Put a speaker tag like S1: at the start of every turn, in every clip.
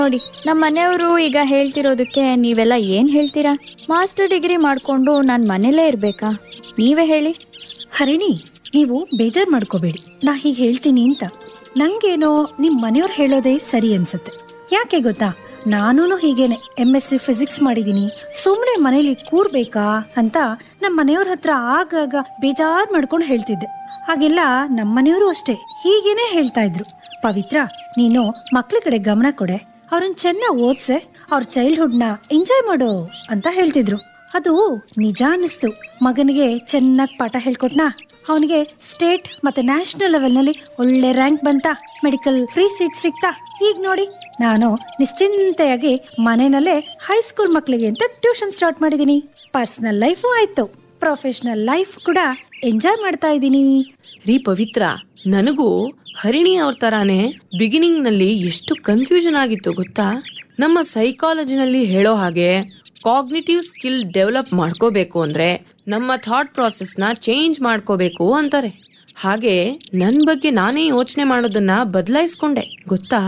S1: ನೋಡಿ ನಮ್ಮ ಮನೆಯವರು ಈಗ ಹೇಳ್ತಿರೋದಕ್ಕೆ ನೀವೆಲ್ಲ ಏನ್ ಹೇಳ್ತೀರಾ ಮಾಸ್ಟರ್ ಡಿಗ್ರಿ ಮಾಡ್ಕೊಂಡು ನಾನು ಮನೇಲೇ ಇರ್ಬೇಕಾ ನೀವೇ ಹೇಳಿ
S2: ಹರಿಣಿ ನೀವು ಬೇಜಾರ್ ಮಾಡ್ಕೋಬೇಡಿ ನಾ ಹೀಗೆ ಹೇಳ್ತೀನಿ ಅಂತ ನಂಗೇನೋ ನಿಮ್ ಮನೆಯವ್ರು ಹೇಳೋದೇ ಸರಿ ಅನ್ಸುತ್ತೆ ಯಾಕೆ ಗೊತ್ತಾ ನಾನೂ ಹೀಗೇನೆ ಎಂ ಎಸ್ ಸಿ ಫಿಸಿಕ್ಸ್ ಮಾಡಿದೀನಿ ಸುಮ್ಮನೆ ಮನೇಲಿ ಕೂರ್ಬೇಕಾ ಅಂತ ನಮ್ಮ ಮನೆಯವ್ರ ಹತ್ರ ಆಗಾಗ ಬೇಜಾರ್ ಮಾಡ್ಕೊಂಡು ಹೇಳ್ತಿದ್ದೆ ಹಾಗೆಲ್ಲ ನಮ್ಮ ಮನೆಯವರು ಅಷ್ಟೇ ಹೀಗೇನೆ ಹೇಳ್ತಾ ಇದ್ರು ಪವಿತ್ರ ನೀನು ಮಕ್ಳ ಕಡೆ ಗಮನ ಕೊಡೆ ಅವ್ರನ್ನ ಚೆನ್ನಾಗಿ ಓದ್ಸೆ ಅವ್ರ ಚೈಲ್ಡ್ಹುಡ್ನ ಎಂಜಾಯ್ ಮಾಡು ಅಂತ ಹೇಳ್ತಿದ್ರು ಅದು ನಿಜ ಅನ್ನಿಸ್ತು ಮಗನಿಗೆ ಚೆನ್ನಾಗಿ ಪಾಠ ಹೇಳ್ಕೊಟ್ನಾ ಅವನಿಗೆ ಸ್ಟೇಟ್ ಮತ್ತೆ ನ್ಯಾಷನಲ್ ಲೆವೆಲ್ನಲ್ಲಿ ಒಳ್ಳೆ ರ್ಯಾಂಕ್ ಬಂತ ಮೆಡಿಕಲ್ ಫ್ರೀ ಸೀಟ್ ಸಿಕ್ತಾ ಈಗ ನೋಡಿ ನಾನು ನಿಶ್ಚಿಂತೆಯಾಗಿ ಮನೆಯಲ್ಲೇ ಹೈಸ್ಕೂಲ್ ಮಕ್ಕಳಿಗೆ ಅಂತ ಟ್ಯೂಷನ್ ಸ್ಟಾರ್ಟ್ ಮಾಡಿದೀನಿ ಪರ್ಸನಲ್ ಲೈಫು ಆಯ್ತು ಪ್ರೊಫೆಷನಲ್ ಲೈಫ್ ಕೂಡ ಎಂಜಾಯ್ ಮಾಡ್ತಾ ಇದ್ದೀನಿ
S3: ರೀ ಪವಿತ್ರ ನನಗೂ ಹರಿಣಿ ಅವ್ರ ತರಾನೇ ಬಿಗಿನಿಂಗ್ ನಲ್ಲಿ ಎಷ್ಟು ಕನ್ಫ್ಯೂಷನ್ ಆಗಿತ್ತು ಗೊತ್ತಾ ನಮ್ಮ ಸೈಕಾಲಜಿನಲ್ಲಿ ಹೇಳೋ ಹಾಗೆ ಕಾಗ್ನಿಟಿವ್ ಸ್ಕಿಲ್ ಡೆವಲಪ್ ಮಾಡ್ಕೋಬೇಕು ಅಂದ್ರೆ ನಮ್ಮ ಥಾಟ್ ನ ಚೇಂಜ್ ಮಾಡ್ಕೋಬೇಕು ಅಂತಾರೆ ಹಾಗೆ ನನ್ ಬಗ್ಗೆ ನಾನೇ ಯೋಚನೆ ಮಾಡೋದನ್ನ ಬದಲಾಯಿಸ್ಕೊಂಡೆ ಗೊತ್ತಾ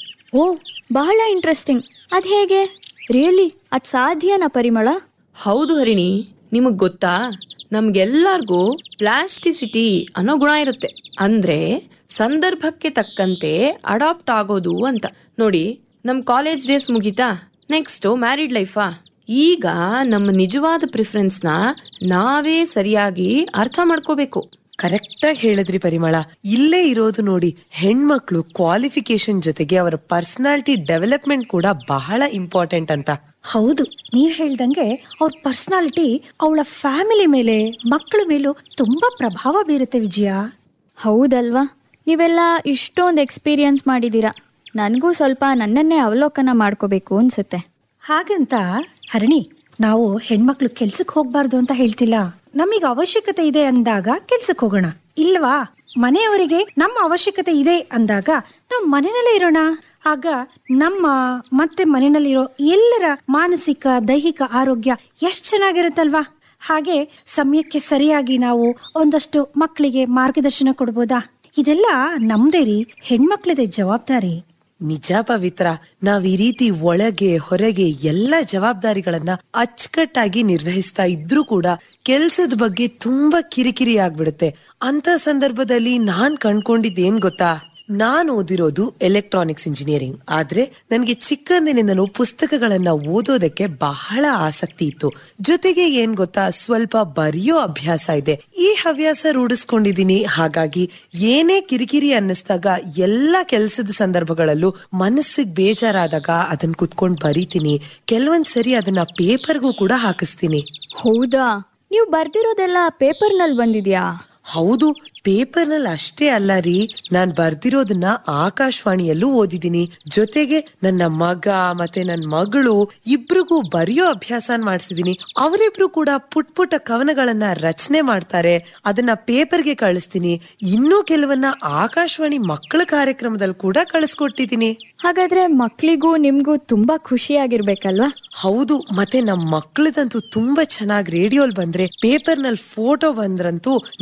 S1: ಓ ಬಹಳ ಇಂಟ್ರೆಸ್ಟಿಂಗ್ ಅದ್ ಹೇಗೆ ರಿಯಲಿ ಅದ್ ಸಾಧ್ಯನಾ ಪರಿಮಳ
S3: ಹೌದು ಹರಿಣಿ ನಿಮಗ್ ಗೊತ್ತಾ ನಮ್ಗೆಲ್ಲರಿಗೂ ಪ್ಲಾಸ್ಟಿಸಿಟಿ ಅನ್ನೋ ಗುಣ ಇರುತ್ತೆ ಅಂದ್ರೆ ಸಂದರ್ಭಕ್ಕೆ ತಕ್ಕಂತೆ ಅಡಾಪ್ಟ್ ಆಗೋದು ಅಂತ ನೋಡಿ ನಮ್ ಕಾಲೇಜ್ ಡೇಸ್ ಮುಗೀತಾ ನೆಕ್ಸ್ಟ್ ಮ್ಯಾರಿಡ್ ಲೈಫಾ ಈಗ ನಮ್ಮ ನಿಜವಾದ ಪ್ರಿಫರೆನ್ಸ್ ನ ನಾವೇ ಸರಿಯಾಗಿ ಅರ್ಥ ಮಾಡ್ಕೋಬೇಕು
S4: ಕರೆಕ್ಟ್ ಆಗಿ ಹೇಳಿದ್ರಿ ಪರಿಮಳ ಇಲ್ಲೇ ಇರೋದು ನೋಡಿ ಹೆಣ್ಮಕ್ಳು ಕ್ವಾಲಿಫಿಕೇಶನ್ ಜೊತೆಗೆ ಅವರ ಪರ್ಸನಾಲಿಟಿ ಡೆವಲಪ್ಮೆಂಟ್ ಕೂಡ ಬಹಳ ಇಂಪಾರ್ಟೆಂಟ್ ಅಂತ
S2: ಹೌದು ನೀವ್ ಹೇಳ್ದಂಗೆ ಅವ್ರ ಪರ್ಸನಾಲಿಟಿ ಅವಳ ಫ್ಯಾಮಿಲಿ ಮೇಲೆ ಮಕ್ಕಳ ಮೇಲೂ ತುಂಬಾ ಪ್ರಭಾವ ಬೀರುತ್ತೆ ವಿಜಯ
S1: ಹೌದಲ್ವಾ ನೀವೆಲ್ಲ ಇಷ್ಟೊಂದು ಎಕ್ಸ್ಪೀರಿಯನ್ಸ್ ಮಾಡಿದ್ದೀರಾ ನನಗೂ ಸ್ವಲ್ಪ ನನ್ನನ್ನೇ ಅವಲೋಕನ ಮಾಡ್ಕೋಬೇಕು ಅನ್ಸುತ್ತೆ
S2: ಹಾಗಂತ ಹರಣಿ ನಾವು ಹೆಣ್ಮಕ್ಳು ಕೆಲ್ಸಕ್ಕೆ ಹೋಗ್ಬಾರ್ದು ಅಂತ ಹೇಳ್ತಿಲ್ಲ ನಮಗೆ ಅವಶ್ಯಕತೆ ಇದೆ ಅಂದಾಗ ಕೆಲ್ಸಕ್ಕೆ ಹೋಗೋಣ ಇಲ್ವಾ ಮನೆಯವರಿಗೆ ನಮ್ಮ ಅವಶ್ಯಕತೆ ಇದೆ ಅಂದಾಗ ನಾವು ಮನೆಯಲ್ಲೇ ಇರೋಣ ಆಗ ನಮ್ಮ ಮತ್ತೆ ಮನೆಯಲ್ಲಿರೋ ಎಲ್ಲರ ಮಾನಸಿಕ ದೈಹಿಕ ಆರೋಗ್ಯ ಎಷ್ಟ್ ಚೆನ್ನಾಗಿರುತ್ತಲ್ವಾ ಹಾಗೆ ಸಮಯಕ್ಕೆ ಸರಿಯಾಗಿ ನಾವು ಒಂದಷ್ಟು ಮಕ್ಕಳಿಗೆ ಮಾರ್ಗದರ್ಶನ ಕೊಡ್ಬೋದಾ ಇದೆಲ್ಲ ನಮ್ದೇ ರೀ ಹೆಣ್ಮಕ್ಳದೇ ಜವಾಬ್ದಾರಿ
S4: ನಿಜ ಪವಿತ್ರ ನಾವ್ ಈ ರೀತಿ ಒಳಗೆ ಹೊರಗೆ ಎಲ್ಲ ಜವಾಬ್ದಾರಿಗಳನ್ನ ಅಚ್ಚುಕಟ್ಟಾಗಿ ನಿರ್ವಹಿಸ್ತಾ ಇದ್ರೂ ಕೂಡ ಕೆಲ್ಸದ ಬಗ್ಗೆ ತುಂಬಾ ಕಿರಿಕಿರಿ ಆಗ್ಬಿಡುತ್ತೆ ಅಂತ ಸಂದರ್ಭದಲ್ಲಿ ನಾನ್ ಕಂಡ್ಕೊಂಡಿದ್ದೇನ್ ಗೊತ್ತಾ ನಾನ್ ಓದಿರೋದು ಎಲೆಕ್ಟ್ರಾನಿಕ್ಸ್ ಇಂಜಿನಿಯರಿಂಗ್ ಆದ್ರೆ ನನ್ಗೆ ಚಿಕ್ಕಂದಿನಿಂದನೂ ಪುಸ್ತಕಗಳನ್ನ ಓದೋದಕ್ಕೆ ಬಹಳ ಆಸಕ್ತಿ ಇತ್ತು ಜೊತೆಗೆ ಏನ್ ಗೊತ್ತಾ ಸ್ವಲ್ಪ ಬರೆಯೋ ಅಭ್ಯಾಸ ಇದೆ ಈ ಹವ್ಯಾಸ ರೂಢಿಸ್ಕೊಂಡಿದೀನಿ ಹಾಗಾಗಿ ಏನೇ ಕಿರಿಕಿರಿ ಅನ್ನಿಸ್ದಾಗ ಎಲ್ಲ ಕೆಲಸದ ಸಂದರ್ಭಗಳಲ್ಲೂ ಮನಸ್ಸಿಗೆ ಬೇಜಾರಾದಾಗ ಅದನ್ನ ಕುತ್ಕೊಂಡ್ ಬರೀತೀನಿ ಕೆಲವೊಂದ್ ಸರಿ ಅದನ್ನ ಪೇಪರ್ಗೂ ಕೂಡ ಹಾಕಿಸ್ತೀನಿ
S1: ಹೌದಾ ನೀವು ಬರ್ದಿರೋದೆಲ್ಲ ಪೇಪರ್ನಲ್ಲಿ ಬಂದಿದ್ಯಾ
S4: ಹೌದು ಪೇಪರ್ನಲ್ಲಿ ಅಷ್ಟೇ ಅಲ್ಲ ರೀ ನಾನ್ ಬರ್ದಿರೋದನ್ನ ಆಕಾಶವಾಣಿಯಲ್ಲೂ ಓದಿದೀನಿ ಜೊತೆಗೆ ನನ್ನ ಮಗ ಮತ್ತೆ ನನ್ನ ಮಗಳು ಇಬ್ರಿಗೂ ಬರೆಯೋ ಅಭ್ಯಾಸ ಮಾಡ್ಸಿದೀನಿ ಅವರಿಬ್ರು ಕೂಡ ಪುಟ್ ಪುಟ್ಟ ಕವನಗಳನ್ನ ರಚನೆ ಮಾಡ್ತಾರೆ ಅದನ್ನ ಪೇಪರ್ಗೆ ಕಳಿಸ್ತೀನಿ ಇನ್ನೂ ಕೆಲವನ್ನ ಆಕಾಶವಾಣಿ ಮಕ್ಕಳ ಕಾರ್ಯಕ್ರಮದಲ್ಲಿ ಕೂಡ ಕಳಿಸ್ಕೊಟ್ಟಿದ್ದೀನಿ
S1: ಹಾಗಾದ್ರೆ ಮಕ್ಳಿಗೂ ನಿಮ್ಗೂ ತುಂಬಾ ಖುಷಿಯಾಗಿರ್ಬೇಕಲ್ವಾ
S4: ಹೌದು ಮತ್ತೆ ನಮ್ ಮಕ್ಕಳದಂತೂ ತುಂಬಾ ಚೆನ್ನಾಗಿ ರೇಡಿಯೋಲ್ ಬಂದ್ರೆ ಪೇಪರ್ನಲ್ಲಿ ಫೋಟೋ ಬಂದ್ರಂತೂ